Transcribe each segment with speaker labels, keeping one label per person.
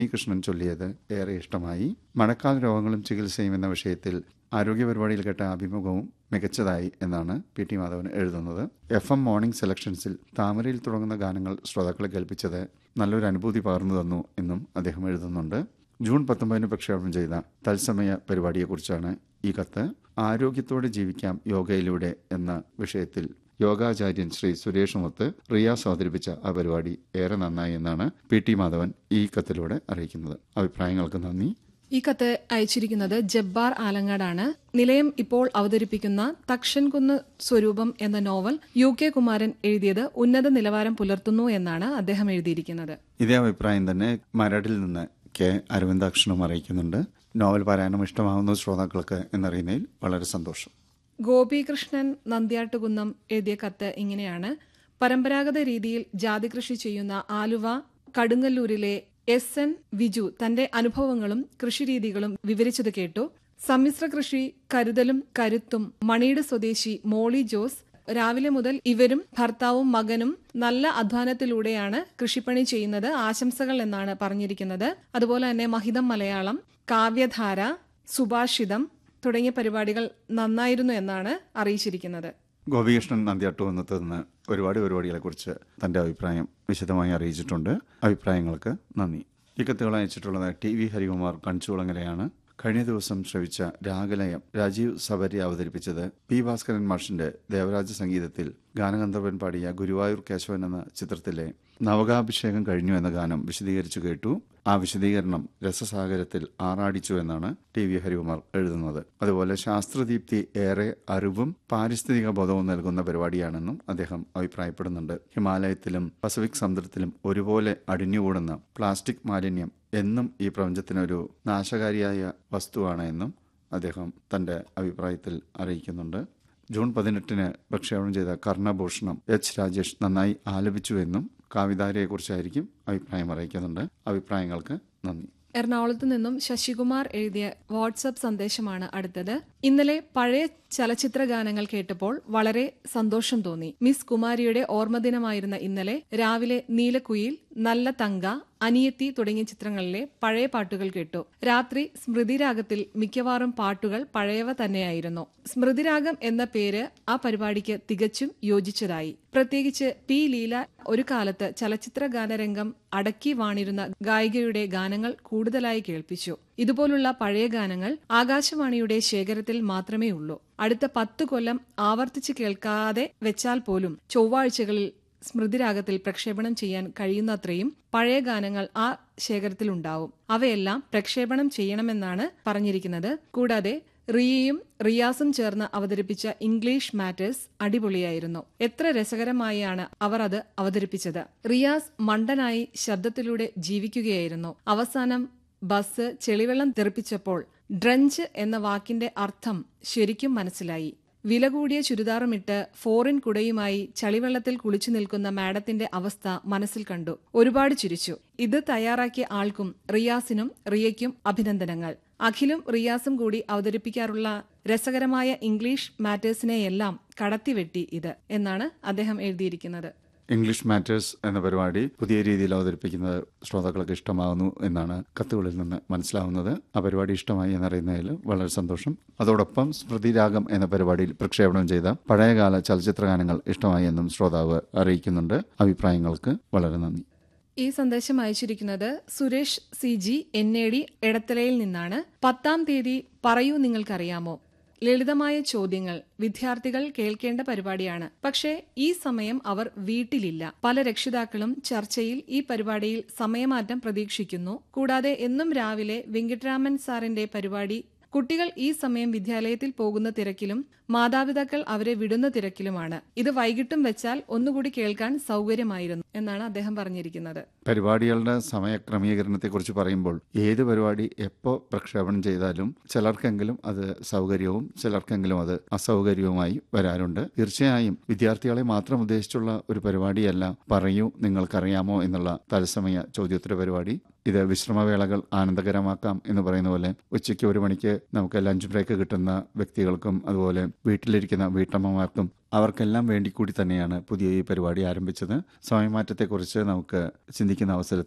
Speaker 1: ഈ കൃഷ്ണൻ ചൊല്ലിയത് ഏറെ ഇഷ്ടമായി മഴക്കാല രോഗങ്ങളും ചികിത്സയും എന്ന വിഷയത്തിൽ ആരോഗ്യ പരിപാടിയിൽ കേട്ട അഭിമുഖവും മികച്ചതായി എന്നാണ് പി ടി മാധവൻ എഴുതുന്നത് എഫ് എം മോർണിംഗ് സെലക്ഷൻസിൽ താമരയിൽ തുടങ്ങുന്ന ഗാനങ്ങൾ ശ്രോതാക്കളെ കേൾപ്പിച്ചത് നല്ലൊരു അനുഭൂതി പകർന്നു തന്നു എന്നും അദ്ദേഹം എഴുതുന്നുണ്ട് ജൂൺ പത്തൊമ്പതിന് പ്രക്ഷേപണം ചെയ്ത തത്സമയ പരിപാടിയെക്കുറിച്ചാണ് ഈ കത്ത് ആരോഗ്യത്തോടെ ജീവിക്കാം യോഗയിലൂടെ എന്ന വിഷയത്തിൽ യോഗാചാര്യൻ ശ്രീ സുരേഷ് മുത്ത് റിയാസ് അവതരിപ്പിച്ച ആ പരിപാടി ഏറെ നന്നായി എന്നാണ് പി ടി മാധവൻ ഈ കത്തിലൂടെ അറിയിക്കുന്നത് അഭിപ്രായങ്ങൾക്ക് നന്ദി
Speaker 2: ഈ കത്ത് അയച്ചിരിക്കുന്നത് ജബ്ബാർ ആലങ്ങാടാണ് നിലയം ഇപ്പോൾ അവതരിപ്പിക്കുന്ന തക്ഷൻകുന്ന് സ്വരൂപം എന്ന നോവൽ യു കെ കുമാരൻ എഴുതിയത് ഉന്നത നിലവാരം പുലർത്തുന്നു എന്നാണ് അദ്ദേഹം എഴുതിയിരിക്കുന്നത്
Speaker 1: ഇതേ അഭിപ്രായം തന്നെ മരടിൽ നിന്ന് കെ അരവിന്ദാക്ഷണം അറിയിക്കുന്നുണ്ട് നോവൽ പാരായണം ഇഷ്ടമാവുന്ന ശ്രോതാക്കൾക്ക് എന്നറിയുന്നതിൽ വളരെ സന്തോഷം
Speaker 2: ഗോപികൃഷ്ണൻ നന്ദ്യാട്ടുകുന്നം എഴുതിയ കത്ത് ഇങ്ങനെയാണ് പരമ്പരാഗത രീതിയിൽ ജാതി കൃഷി ചെയ്യുന്ന ആലുവ കടുങ്ങല്ലൂരിലെ എസ് എൻ വിജു തന്റെ അനുഭവങ്ങളും കൃഷിരീതികളും വിവരിച്ചത് കേട്ടു സമ്മിശ്ര കൃഷി കരുതലും കരുത്തും മണിയുടെ സ്വദേശി മോളി ജോസ് രാവിലെ മുതൽ ഇവരും ഭർത്താവും മകനും നല്ല അധ്വാനത്തിലൂടെയാണ് കൃഷിപ്പണി ചെയ്യുന്നത് ആശംസകൾ എന്നാണ് പറഞ്ഞിരിക്കുന്നത് അതുപോലെ തന്നെ മഹിതം മലയാളം കാവ്യധാര സുഭാഷിതം തുടങ്ങിയ പരിപാടികൾ നന്നായിരുന്നു എന്നാണ് അറിയിച്ചിരിക്കുന്നത്
Speaker 1: ഗോപികൃഷ്ണൻ നന്ദിയാട്ടുവന്നത്ത് നിന്ന് ഒരുപാട് പരിപാടികളെക്കുറിച്ച് തന്റെ അഭിപ്രായം വിശദമായി അറിയിച്ചിട്ടുണ്ട് അഭിപ്രായങ്ങൾക്ക് നന്ദി ഈ കത്തുകൾ അയച്ചിട്ടുള്ളത് ടി വി ഹരികുമാർ കണിച്ചുകുളങ്ങരയാണ് കഴിഞ്ഞ ദിവസം ശ്രവിച്ച രാഗലയം രാജീവ് സബരി അവതരിപ്പിച്ചത് പി ഭാസ്കരൻ മാഷിന്റെ ദേവരാജ സംഗീതത്തിൽ ഗാനഗന്ധർവൻ പാടിയ ഗുരുവായൂർ കേശവൻ എന്ന ചിത്രത്തിലെ നവകാഭിഷേകം കഴിഞ്ഞു എന്ന ഗാനം വിശദീകരിച്ചു കേട്ടു ആ വിശദീകരണം രസസാഗരത്തിൽ ആറാടിച്ചു എന്നാണ് ടി വി ഹരികുമാർ എഴുതുന്നത് അതുപോലെ ശാസ്ത്രദീപ്തി ഏറെ അറിവും പാരിസ്ഥിതിക ബോധവും നൽകുന്ന പരിപാടിയാണെന്നും അദ്ദേഹം അഭിപ്രായപ്പെടുന്നുണ്ട് ഹിമാലയത്തിലും പസഫിക് സമുദ്രത്തിലും ഒരുപോലെ അടിഞ്ഞുകൂടുന്ന പ്ലാസ്റ്റിക് മാലിന്യം എന്നും ഈ പ്രപഞ്ചത്തിനൊരു നാശകാരിയായ വസ്തുവാണ് എന്നും അദ്ദേഹം തന്റെ അഭിപ്രായത്തിൽ അറിയിക്കുന്നുണ്ട് ജൂൺ പതിനെട്ടിന് പ്രക്ഷേപണം ചെയ്ത കർണഭൂഷണം എച്ച് രാജേഷ് നന്നായി ആലപിച്ചുവെന്നും കാവിധാരയെക്കുറിച്ചായിരിക്കും അഭിപ്രായം അറിയിക്കുന്നുണ്ട് അഭിപ്രായങ്ങൾക്ക് നന്ദി
Speaker 2: എറണാകുളത്ത് നിന്നും ശശികുമാർ എഴുതിയ വാട്സപ്പ് സന്ദേശമാണ് അടുത്തത് ഇന്നലെ പഴയ ചലച്ചിത്ര ഗാനങ്ങൾ കേട്ടപ്പോൾ വളരെ സന്തോഷം തോന്നി മിസ് കുമാരിയുടെ ഓർമ്മദിനമായിരുന്ന ഇന്നലെ രാവിലെ നീലക്കുയിൽ നല്ല തങ്ക അനിയത്തി തുടങ്ങിയ ചിത്രങ്ങളിലെ പഴയ പാട്ടുകൾ കേട്ടു രാത്രി സ്മൃതിരാഗത്തിൽ മിക്കവാറും പാട്ടുകൾ പഴയവ തന്നെയായിരുന്നു സ്മൃതിരാഗം എന്ന പേര് ആ പരിപാടിക്ക് തികച്ചും യോജിച്ചതായി പ്രത്യേകിച്ച് പി ലീല ഒരു കാലത്ത് ചലച്ചിത്ര ഗാനരംഗം അടക്കി വാണിരുന്ന ഗായികയുടെ ഗാനങ്ങൾ കൂടുതലായി കേൾപ്പിച്ചു ഇതുപോലുള്ള പഴയ ഗാനങ്ങൾ ആകാശവാണിയുടെ ശേഖരത്തിൽ മാത്രമേ ഉള്ളൂ അടുത്ത പത്ത് കൊല്ലം ആവർത്തിച്ച് കേൾക്കാതെ വെച്ചാൽ പോലും ചൊവ്വാഴ്ചകളിൽ സ്മൃതിരാഗത്തിൽ പ്രക്ഷേപണം ചെയ്യാൻ കഴിയുന്നത്രയും പഴയ ഗാനങ്ങൾ ആ ശേഖരത്തിലുണ്ടാവും അവയെല്ലാം പ്രക്ഷേപണം ചെയ്യണമെന്നാണ് പറഞ്ഞിരിക്കുന്നത് കൂടാതെ റിയയും റിയാസും ചേർന്ന് അവതരിപ്പിച്ച ഇംഗ്ലീഷ് മാറ്റേഴ്സ് അടിപൊളിയായിരുന്നു എത്ര രസകരമായാണ് അവർ അത് അവതരിപ്പിച്ചത് റിയാസ് മണ്ടനായി ശബ്ദത്തിലൂടെ ജീവിക്കുകയായിരുന്നു അവസാനം ബസ് ചെളിവെള്ളം തെറിപ്പിച്ചപ്പോൾ ഡ്രഞ്ച് എന്ന വാക്കിന്റെ അർത്ഥം ശരിക്കും മനസ്സിലായി വില കൂടിയ ചുരിദാറുമിട്ട് ഫോറിൻ കുടയുമായി ചളിവെള്ളത്തിൽ കുളിച്ചു നിൽക്കുന്ന മാഡത്തിന്റെ അവസ്ഥ മനസ്സിൽ കണ്ടു ഒരുപാട് ചിരിച്ചു ഇത് തയ്യാറാക്കിയ ആൾക്കും റിയാസിനും റിയയ്ക്കും അഭിനന്ദനങ്ങൾ അഖിലും റിയാസും കൂടി അവതരിപ്പിക്കാറുള്ള രസകരമായ ഇംഗ്ലീഷ് മാറ്റേഴ്സിനെയെല്ലാം കടത്തിവെട്ടി ഇത് എന്നാണ് അദ്ദേഹം എഴുതിയിരിക്കുന്നത്
Speaker 1: ഇംഗ്ലീഷ് മാറ്റേഴ്സ് എന്ന പരിപാടി പുതിയ രീതിയിൽ അവതരിപ്പിക്കുന്നത് ശ്രോതാക്കൾക്ക് ഇഷ്ടമാകുന്നു എന്നാണ് കത്തുകളിൽ നിന്ന് മനസ്സിലാവുന്നത് ആ പരിപാടി ഇഷ്ടമായി എന്നറിയുന്നതിൽ വളരെ സന്തോഷം അതോടൊപ്പം സ്മൃതിരാഗം എന്ന പരിപാടിയിൽ പ്രക്ഷേപണം ചെയ്ത പഴയകാല ചലച്ചിത്ര ഗാനങ്ങൾ ഇഷ്ടമായി എന്നും ശ്രോതാവ് അറിയിക്കുന്നുണ്ട് അഭിപ്രായങ്ങൾക്ക് വളരെ നന്ദി
Speaker 2: ഈ സന്ദേശം അയച്ചിരിക്കുന്നത് Suresh C G N A D എടത്തലയിൽ നിന്നാണ് പത്താം തീയതി പറയൂ നിങ്ങൾക്കറിയാമോ ലളിതമായ ചോദ്യങ്ങൾ വിദ്യാർത്ഥികൾ കേൾക്കേണ്ട പരിപാടിയാണ് പക്ഷേ ഈ സമയം അവർ വീട്ടിലില്ല പല രക്ഷിതാക്കളും ചർച്ചയിൽ ഈ പരിപാടിയിൽ സമയമാറ്റം പ്രതീക്ഷിക്കുന്നു കൂടാതെ എന്നും രാവിലെ വെങ്കിട്ടരാമൻ സാറിന്റെ പരിപാടി കുട്ടികൾ ഈ സമയം വിദ്യാലയത്തിൽ പോകുന്ന തിരക്കിലും മാതാപിതാക്കൾ അവരെ വിടുന്ന തിരക്കിലുമാണ് ഇത് വൈകിട്ടും വെച്ചാൽ ഒന്നുകൂടി കേൾക്കാൻ സൗകര്യമായിരുന്നു എന്നാണ് അദ്ദേഹം പറഞ്ഞിരിക്കുന്നത്
Speaker 1: പരിപാടികളുടെ സമയക്രമീകരണത്തെക്കുറിച്ച് പറയുമ്പോൾ ഏത് പരിപാടി എപ്പോൾ പ്രക്ഷേപണം ചെയ്താലും ചിലർക്കെങ്കിലും അത് സൗകര്യവും ചിലർക്കെങ്കിലും അത് അസൗകര്യവുമായി വരാറുണ്ട് തീർച്ചയായും വിദ്യാർത്ഥികളെ മാത്രം ഉദ്ദേശിച്ചുള്ള ഒരു പരിപാടിയല്ല പറയൂ നിങ്ങൾക്കറിയാമോ എന്നുള്ള തത്സമയ ചോദ്യോത്തര പരിപാടി ഇത് വിശ്രമവേളകൾ ആനന്ദകരമാക്കാം എന്ന് പറയുന്ന പോലെ ഉച്ചയ്ക്ക് ഒരു മണിക്ക് നമുക്ക് ലഞ്ച് ബ്രേക്ക് കിട്ടുന്ന വ്യക്തികൾക്കും അതുപോലെ വീട്ടിലിരിക്കുന്ന വീട്ടമ്മമാർക്കും അവർക്കെല്ലാം വേണ്ടി കൂടി തന്നെയാണ് പുതിയ ഈ പരിപാടി ആരംഭിച്ചത് സമയമാറ്റത്തെക്കുറിച്ച് നമുക്ക് ചിന്തിക്കുന്ന അവസരത്തിൽ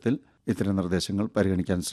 Speaker 1: ഇത്തരം നിർദ്ദേശങ്ങൾ പരിഗണിക്കാൻ